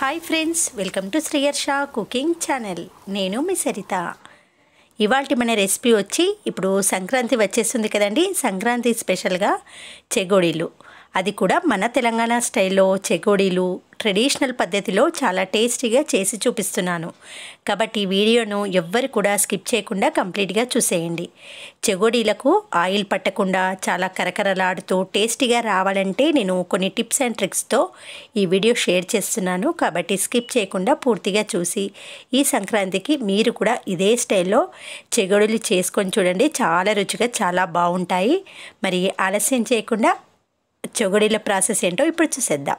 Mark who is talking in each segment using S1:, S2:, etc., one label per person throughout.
S1: hi friends welcome to Sriyarsha cooking channel నేను మీ సరిత ఇవాళ మన రెసిపీ వచ్చి ఇప్పుడు సంక్రాంతి వచ్చేస్తుంది కదండి సంక్రాంతి స్పెషల్గా చెగోడీలు అది కూడా మన తెలంగాణ స్టైల్లో చెగోడీలు ట్రెడిషనల్ పద్ధతిలో చాలా టేస్టీగా చేసి చూపిస్తున్నాను కాబట్టి ఈ వీడియోను ఎవ్వరు కూడా స్కిప్ చేయకుండా కంప్లీట్గా చూసేయండి చెగోడీలకు ఆయిల్ పట్టకుండా చాలా కరకరలాడుతూ టేస్టీగా రావాలంటే నేను కొన్ని టిప్స్ అండ్ ట్రిక్స్తో ఈ వీడియో షేర్ చేస్తున్నాను కాబట్టి స్కిప్ చేయకుండా పూర్తిగా చూసి ఈ సంక్రాంతికి మీరు కూడా ఇదే స్టైల్లో చెగోడీలు చేసుకొని చూడండి చాలా రుచిగా చాలా బాగుంటాయి మరి ఆలస్యం చేయకుండా చెగోడీల ప్రాసెస్ ఏంటో ఇప్పుడు చూసేద్దాం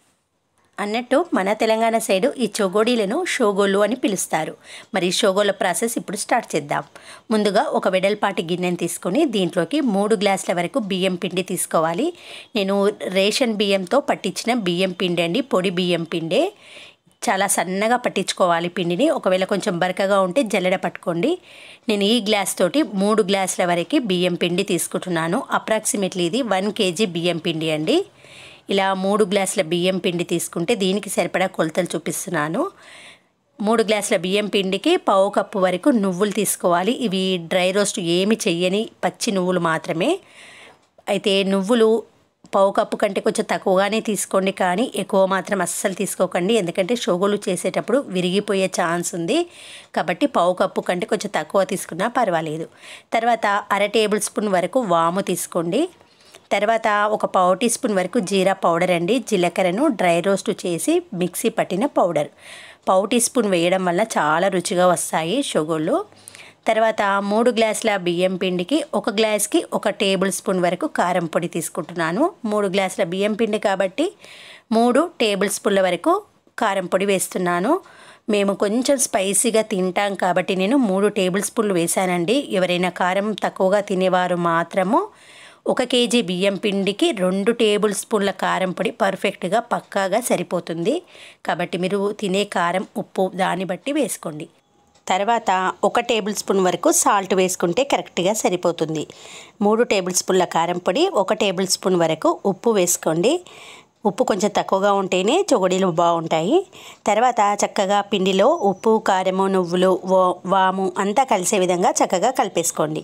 S1: అన్నట్టు మన తెలంగాణ సైడు ఈ చొగోడీలను షోగోలు అని పిలుస్తారు మరి షోగోల ప్రాసెస్ ఇప్పుడు స్టార్ట్ చేద్దాం ముందుగా ఒక వెడల్పాటి గిన్నెని తీసుకొని దీంట్లోకి మూడు గ్లాసుల వరకు బియ్యం పిండి తీసుకోవాలి నేను రేషన్ బియ్యంతో పట్టించిన బియ్యం పిండి అండి పొడి బియ్యం పిండే చాలా సన్నగా పట్టించుకోవాలి పిండిని ఒకవేళ కొంచెం బరకగా ఉంటే జల్లెడ పట్టుకోండి నేను ఈ గ్లాస్ తోటి మూడు గ్లాసుల వరకు బియ్యం పిండి తీసుకుంటున్నాను అప్రాక్సిమేట్లీ ఇది వన్ కేజీ బియ్యం పిండి అండి ఇలా మూడు గ్లాసుల బియ్యం పిండి తీసుకుంటే దీనికి సరిపడా కొలతలు చూపిస్తున్నాను మూడు గ్లాసుల బియ్యం పిండికి పావు కప్పు వరకు నువ్వులు తీసుకోవాలి ఇవి డ్రై రోస్ట్ ఏమి చెయ్యని పచ్చి నువ్వులు మాత్రమే అయితే నువ్వులు పావు కప్పు కంటే కొంచెం తక్కువగానే తీసుకోండి కానీ ఎక్కువ మాత్రం అస్సలు తీసుకోకండి ఎందుకంటే షోగోలు చేసేటప్పుడు విరిగిపోయే ఛాన్స్ ఉంది కాబట్టి పావు కప్పు కంటే కొంచెం తక్కువ తీసుకున్నా పర్వాలేదు తర్వాత అర టేబుల్ స్పూన్ వరకు వాము తీసుకోండి తర్వాత ఒక పావు టీ స్పూన్ వరకు జీరా పౌడర్ అండి జీలకర్రను డ్రై రోస్ట్ చేసి మిక్సీ పట్టిన పౌడర్ పావు టీ స్పూన్ వేయడం వల్ల చాలా రుచిగా వస్తాయి షుగర్లు తర్వాత మూడు గ్లాసుల బియ్యం పిండికి ఒక గ్లాస్కి ఒక టేబుల్ స్పూన్ వరకు కారం పొడి తీసుకుంటున్నాను మూడు గ్లాసుల బియ్యం పిండి కాబట్టి మూడు టేబుల్ స్పూన్ల వరకు కారం పొడి వేస్తున్నాను మేము కొంచెం స్పైసీగా తింటాం కాబట్టి నేను మూడు టేబుల్ స్పూన్లు వేశానండి ఎవరైనా కారం తక్కువగా తినేవారు మాత్రము ఒక కేజీ బియ్యం పిండికి రెండు టేబుల్ స్పూన్ల కారం పొడి పర్ఫెక్ట్గా పక్కాగా సరిపోతుంది కాబట్టి మీరు తినే కారం ఉప్పు దాన్ని బట్టి వేసుకోండి తర్వాత ఒక టేబుల్ స్పూన్ వరకు సాల్ట్ వేసుకుంటే కరెక్ట్గా సరిపోతుంది మూడు టేబుల్ స్పూన్ల కారం పొడి ఒక టేబుల్ స్పూన్ వరకు ఉప్పు వేసుకోండి ఉప్పు కొంచెం తక్కువగా ఉంటేనే చొగడీలు బాగుంటాయి తర్వాత చక్కగా పిండిలో ఉప్పు కారము నువ్వులు వాము అంతా కలిసే విధంగా చక్కగా కలిపేసుకోండి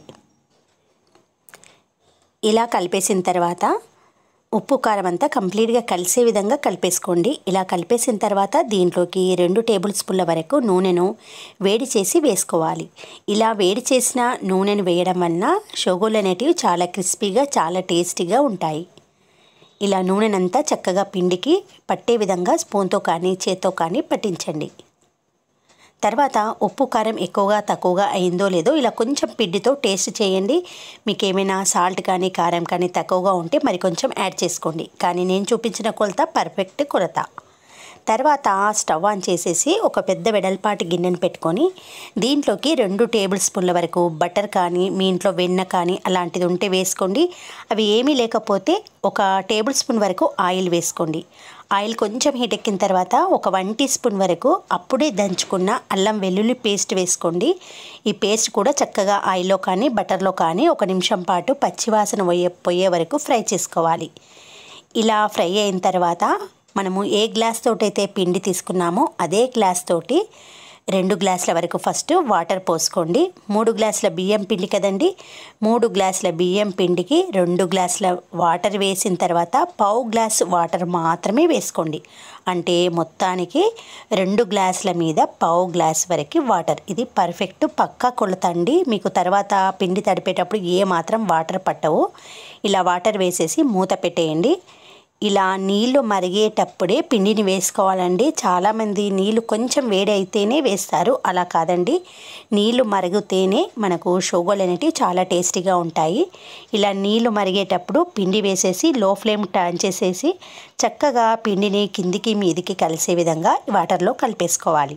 S1: ఇలా కలిపేసిన తర్వాత ఉప్పు కారం అంతా కంప్లీట్గా కలిసే విధంగా కలిపేసుకోండి ఇలా కలిపేసిన తర్వాత దీంట్లోకి రెండు టేబుల్ స్పూన్ల వరకు నూనెను వేడి చేసి వేసుకోవాలి ఇలా వేడి చేసిన నూనెను వేయడం వలన షోగోలు అనేటివి చాలా క్రిస్పీగా చాలా టేస్టీగా ఉంటాయి ఇలా నూనెనంతా చక్కగా పిండికి పట్టే విధంగా స్పూన్తో కానీ చేత్తో కానీ పట్టించండి తర్వాత ఉప్పు కారం ఎక్కువగా తక్కువగా అయిందో లేదో ఇలా కొంచెం పిండితో టేస్ట్ చేయండి మీకు ఏమైనా సాల్ట్ కానీ కారం కానీ తక్కువగా ఉంటే మరి కొంచెం యాడ్ చేసుకోండి కానీ నేను చూపించిన కొలత పర్ఫెక్ట్ కొలత తర్వాత స్టవ్ ఆన్ చేసేసి ఒక పెద్ద వెడల్పాటి గిన్నెను పెట్టుకొని దీంట్లోకి రెండు టేబుల్ స్పూన్ల వరకు బటర్ కానీ మీ ఇంట్లో వెన్న కానీ అలాంటిది ఉంటే వేసుకోండి అవి ఏమీ లేకపోతే ఒక టేబుల్ స్పూన్ వరకు ఆయిల్ వేసుకోండి ఆయిల్ కొంచెం హీట్ ఎక్కిన తర్వాత ఒక వన్ టీ స్పూన్ వరకు అప్పుడే దంచుకున్న అల్లం వెల్లుల్లి పేస్ట్ వేసుకోండి ఈ పేస్ట్ కూడా చక్కగా ఆయిల్లో కానీ బటర్లో కానీ ఒక నిమిషం పాటు పచ్చివాసన పోయే పోయే వరకు ఫ్రై చేసుకోవాలి ఇలా ఫ్రై అయిన తర్వాత మనము ఏ గ్లాస్ తోటైతే పిండి తీసుకున్నామో అదే గ్లాస్ తోటి రెండు గ్లాసుల వరకు ఫస్ట్ వాటర్ పోసుకోండి మూడు గ్లాసుల బియ్యం పిండి కదండి మూడు గ్లాసుల బియ్యం పిండికి రెండు గ్లాసుల వాటర్ వేసిన తర్వాత పావు గ్లాస్ వాటర్ మాత్రమే వేసుకోండి అంటే మొత్తానికి రెండు గ్లాసుల మీద పావు గ్లాస్ వరకు వాటర్ ఇది పర్ఫెక్ట్ పక్కా కొలతండి మీకు తర్వాత పిండి తడిపేటప్పుడు ఏ మాత్రం వాటర్ పట్టవు ఇలా వాటర్ వేసేసి మూత పెట్టేయండి ఇలా నీళ్లు మరిగేటప్పుడే పిండిని వేసుకోవాలండి చాలామంది నీళ్ళు కొంచెం వేడి అయితేనే వేస్తారు అలా కాదండి నీళ్లు మరిగితేనే మనకు షోగోలు అనేటివి చాలా టేస్టీగా ఉంటాయి ఇలా నీళ్లు మరిగేటప్పుడు పిండి వేసేసి లో ఫ్లేమ్ టర్న్ చేసేసి చక్కగా పిండిని కిందికి మీదికి కలిసే విధంగా వాటర్లో కలిపేసుకోవాలి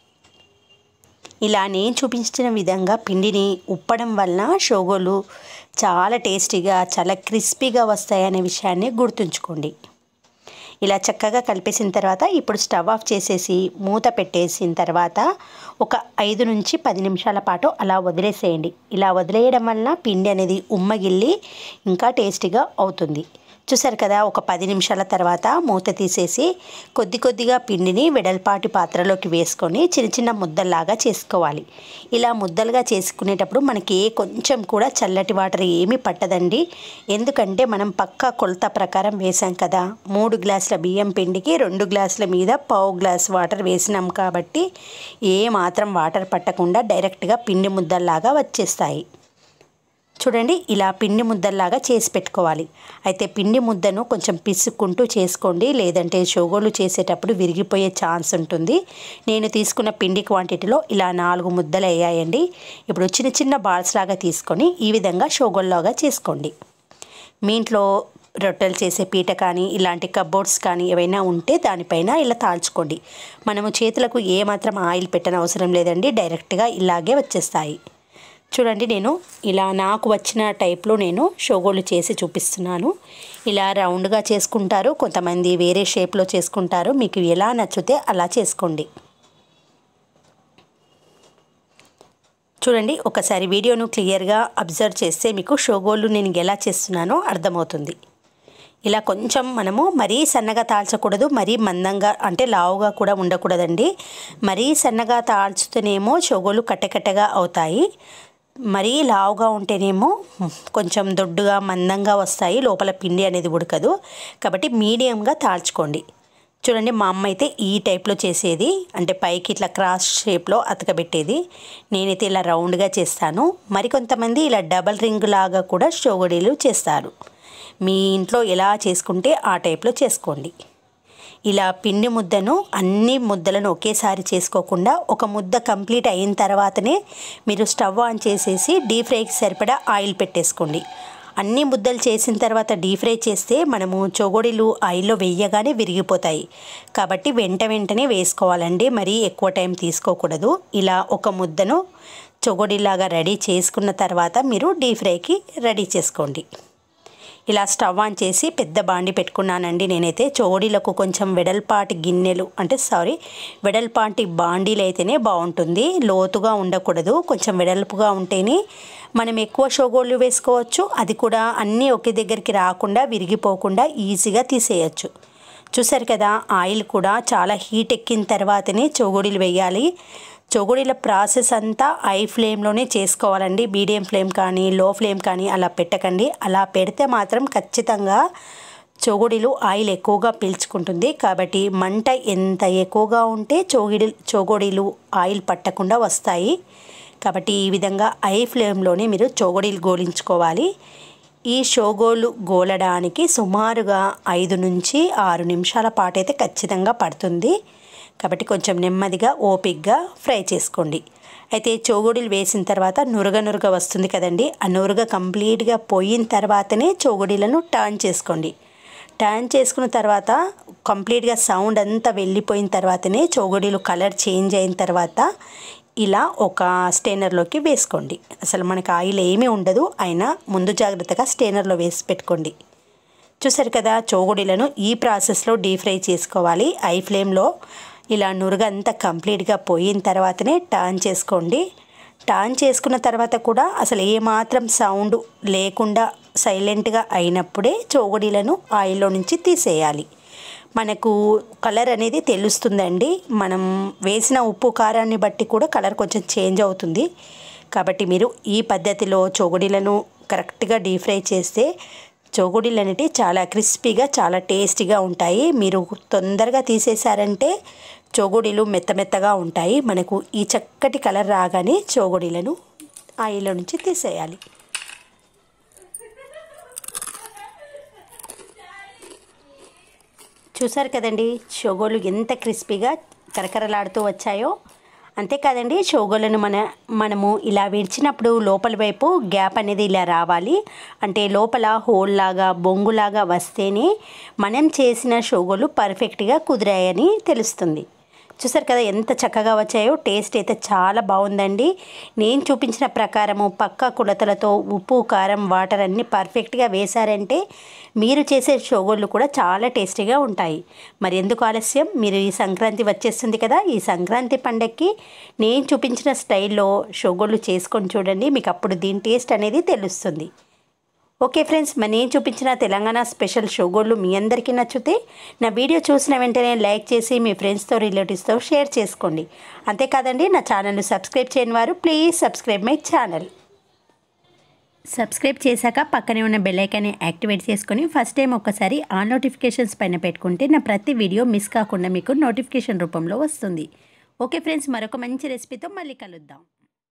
S1: ఇలా నేను చూపించిన విధంగా పిండిని ఉప్పడం వలన షోగోలు చాలా టేస్టీగా చాలా క్రిస్పీగా వస్తాయనే విషయాన్ని గుర్తుంచుకోండి ఇలా చక్కగా కలిపేసిన తర్వాత ఇప్పుడు స్టవ్ ఆఫ్ చేసేసి మూత పెట్టేసిన తర్వాత ఒక ఐదు నుంచి పది నిమిషాల పాటు అలా వదిలేసేయండి ఇలా వదిలేయడం వల్ల పిండి అనేది ఉమ్మగిల్లి ఇంకా టేస్టీగా అవుతుంది చూసారు కదా ఒక పది నిమిషాల తర్వాత మూత తీసేసి కొద్ది కొద్దిగా పిండిని వెడల్పాటి పాత్రలోకి వేసుకొని చిన్న చిన్న ముద్దల్లాగా చేసుకోవాలి ఇలా ముద్దలుగా చేసుకునేటప్పుడు మనకి ఏ కొంచెం కూడా చల్లటి వాటర్ ఏమీ పట్టదండి ఎందుకంటే మనం పక్కా కొలత ప్రకారం వేసాం కదా మూడు గ్లాసుల బియ్యం పిండికి రెండు గ్లాసుల మీద పావు గ్లాస్ వాటర్ వేసినాం కాబట్టి ఏ మాత్రం వాటర్ పట్టకుండా డైరెక్ట్గా పిండి ముద్దల్లాగా వచ్చేస్తాయి చూడండి ఇలా పిండి ముద్దల్లాగా చేసి పెట్టుకోవాలి అయితే పిండి ముద్దను కొంచెం పిసుక్కుంటూ చేసుకోండి లేదంటే షోగోలు చేసేటప్పుడు విరిగిపోయే ఛాన్స్ ఉంటుంది నేను తీసుకున్న పిండి క్వాంటిటీలో ఇలా నాలుగు ముద్దలు అయ్యాయండి ఇప్పుడు చిన్న చిన్న బాల్స్ లాగా తీసుకొని ఈ విధంగా షోగోల్లాగా చేసుకోండి మీ ఇంట్లో రొట్టెలు చేసే పీట కానీ ఇలాంటి కబోర్డ్స్ కానీ ఏవైనా ఉంటే దానిపైన ఇలా తాల్చుకోండి మనము చేతులకు ఏమాత్రం ఆయిల్ పెట్టని అవసరం లేదండి డైరెక్ట్గా ఇలాగే వచ్చేస్తాయి చూడండి నేను ఇలా నాకు వచ్చిన టైప్లో నేను షోగోలు చేసి చూపిస్తున్నాను ఇలా రౌండ్గా చేసుకుంటారు కొంతమంది వేరే షేప్లో చేసుకుంటారు మీకు ఎలా నచ్చితే అలా చేసుకోండి చూడండి ఒకసారి వీడియోను క్లియర్గా అబ్జర్వ్ చేస్తే మీకు షోగోలు నేను ఎలా చేస్తున్నానో అర్థమవుతుంది ఇలా కొంచెం మనము మరీ సన్నగా తాల్చకూడదు మరీ మందంగా అంటే లావుగా కూడా ఉండకూడదండి మరీ సన్నగా తాల్చుతేనేమో షోగోలు కట్టకట్టగా అవుతాయి మరీ లావుగా ఉంటేనేమో కొంచెం దొడ్డుగా మందంగా వస్తాయి లోపల పిండి అనేది ఉడకదు కాబట్టి మీడియంగా తాల్చుకోండి చూడండి మా అమ్మ అయితే ఈ టైప్లో చేసేది అంటే పైకి ఇట్లా క్రాస్ షేప్లో అతకబెట్టేది నేనైతే ఇలా రౌండ్గా చేస్తాను మరికొంతమంది ఇలా డబల్ రింగ్ లాగా కూడా షోగడీలు చేస్తారు మీ ఇంట్లో ఎలా చేసుకుంటే ఆ టైప్లో చేసుకోండి ఇలా పిండి ముద్దను అన్ని ముద్దలను ఒకేసారి చేసుకోకుండా ఒక ముద్ద కంప్లీట్ అయిన తర్వాతనే మీరు స్టవ్ ఆన్ చేసేసి డీప్ ఫ్రైకి సరిపడా ఆయిల్ పెట్టేసుకోండి అన్ని ముద్దలు చేసిన తర్వాత డీప్ ఫ్రై చేస్తే మనము చొగొడిలు ఆయిల్లో వేయగానే విరిగిపోతాయి కాబట్టి వెంట వెంటనే వేసుకోవాలండి మరీ ఎక్కువ టైం తీసుకోకూడదు ఇలా ఒక ముద్దను చొగొడిలాగా రెడీ చేసుకున్న తర్వాత మీరు డీప్ ఫ్రైకి రెడీ చేసుకోండి ఇలా స్టవ్ ఆన్ చేసి పెద్ద బాండి పెట్టుకున్నానండి నేనైతే చోడీలకు కొంచెం వెడల్పాటి గిన్నెలు అంటే సారీ వెడల్పాటి బాండీలు అయితేనే బాగుంటుంది లోతుగా ఉండకూడదు కొంచెం వెడల్పుగా ఉంటేనే మనం ఎక్కువ షోగోళ్ళు వేసుకోవచ్చు అది కూడా అన్నీ ఒకే దగ్గరికి రాకుండా విరిగిపోకుండా ఈజీగా తీసేయచ్చు చూసారు కదా ఆయిల్ కూడా చాలా హీట్ ఎక్కిన తర్వాతనే చోగొడీలు వేయాలి చొగుడిల ప్రాసెస్ అంతా హై ఫ్లేమ్లోనే చేసుకోవాలండి మీడియం ఫ్లేమ్ కానీ లో ఫ్లేమ్ కానీ అలా పెట్టకండి అలా పెడితే మాత్రం ఖచ్చితంగా చొగుడిలు ఆయిల్ ఎక్కువగా పీల్చుకుంటుంది కాబట్టి మంట ఎంత ఎక్కువగా ఉంటే చోగిడి చోగొడీలు ఆయిల్ పట్టకుండా వస్తాయి కాబట్టి ఈ విధంగా హై ఫ్లేమ్లోనే మీరు చోగొడీలు గోలించుకోవాలి ఈ షోగోలు గోలడానికి సుమారుగా ఐదు నుంచి ఆరు నిమిషాల పాటు అయితే ఖచ్చితంగా పడుతుంది కాబట్టి కొంచెం నెమ్మదిగా ఓపిక్గా ఫ్రై చేసుకోండి అయితే చోగుడీలు వేసిన తర్వాత నురగ నురగ వస్తుంది కదండి ఆ నురగ కంప్లీట్గా పోయిన తర్వాతనే చోగుడీలను టర్న్ చేసుకోండి టర్న్ చేసుకున్న తర్వాత కంప్లీట్గా సౌండ్ అంతా వెళ్ళిపోయిన తర్వాతనే చోగుడీలు కలర్ చేంజ్ అయిన తర్వాత ఇలా ఒక స్టెయినర్లోకి వేసుకోండి అసలు మనకి ఆయిల్ ఏమీ ఉండదు అయినా ముందు జాగ్రత్తగా స్టెయినర్లో వేసి పెట్టుకోండి చూసారు కదా చోగుడీలను ఈ ప్రాసెస్లో డీప్ ఫ్రై చేసుకోవాలి ఐ ఫ్లేమ్లో ఇలా నురుగ అంతా కంప్లీట్గా పోయిన తర్వాతనే టర్న్ చేసుకోండి టర్న్ చేసుకున్న తర్వాత కూడా అసలు ఏమాత్రం సౌండ్ లేకుండా సైలెంట్గా అయినప్పుడే చోగుడీలను ఆయిల్లో నుంచి తీసేయాలి మనకు కలర్ అనేది తెలుస్తుందండి మనం వేసిన ఉప్పు కారాన్ని బట్టి కూడా కలర్ కొంచెం చేంజ్ అవుతుంది కాబట్టి మీరు ఈ పద్ధతిలో చోగుడీలను కరెక్ట్గా డీప్ ఫ్రై చేస్తే చోగుడీలు అనేవి చాలా క్రిస్పీగా చాలా టేస్టీగా ఉంటాయి మీరు తొందరగా తీసేశారంటే చోగుడీలు మెత్త మెత్తగా ఉంటాయి మనకు ఈ చక్కటి కలర్ రాగానే చోగుడీలను ఆయిల్లో నుంచి తీసేయాలి చూసారు కదండి షోగోలు ఎంత క్రిస్పీగా కరకరలాడుతూ వచ్చాయో అంతేకాదండి షోగోలను మన మనము ఇలా విడిచినప్పుడు లోపల వైపు గ్యాప్ అనేది ఇలా రావాలి అంటే లోపల హోల్ లాగా బొంగులాగా వస్తేనే మనం చేసిన షోగోలు పర్ఫెక్ట్గా కుదిరాయని తెలుస్తుంది చూసారు కదా ఎంత చక్కగా వచ్చాయో టేస్ట్ అయితే చాలా బాగుందండి నేను చూపించిన ప్రకారము పక్క కొలతలతో ఉప్పు కారం వాటర్ అన్నీ పర్ఫెక్ట్గా వేశారంటే మీరు చేసే షోగోళ్ళు కూడా చాలా టేస్టీగా ఉంటాయి మరి ఎందుకు ఆలస్యం మీరు ఈ సంక్రాంతి వచ్చేస్తుంది కదా ఈ సంక్రాంతి పండగకి నేను చూపించిన స్టైల్లో షోగోళ్ళు చేసుకొని చూడండి మీకు అప్పుడు దీని టేస్ట్ అనేది తెలుస్తుంది ఓకే ఫ్రెండ్స్ మరి నేను చూపించిన తెలంగాణ స్పెషల్ షోగోళ్ళు మీ అందరికీ నచ్చితే నా వీడియో చూసిన వెంటనే లైక్ చేసి మీ ఫ్రెండ్స్తో రిలేటివ్స్తో షేర్ చేసుకోండి అంతేకాదండి నా ఛానల్ను సబ్స్క్రైబ్ చేయని వారు please subscribe my channel subscribe చేశాక పక్కనే ఉన్న బెల్ ఐకాన్ని యాక్టివేట్ చేసుకొని ఫస్ట్ టైం ఒక్కసారి ఆ నోటిఫికేషన్స్ పైన పెట్టుకుంటే నా ప్రతి వీడియో మిస్ కాకుండా మీకు నోటిఫికేషన్ రూపంలో వస్తుంది ఓకే ఫ్రెండ్స్ మరొక మంచి రెసిపీతో మళ్ళీ కలుద్దాం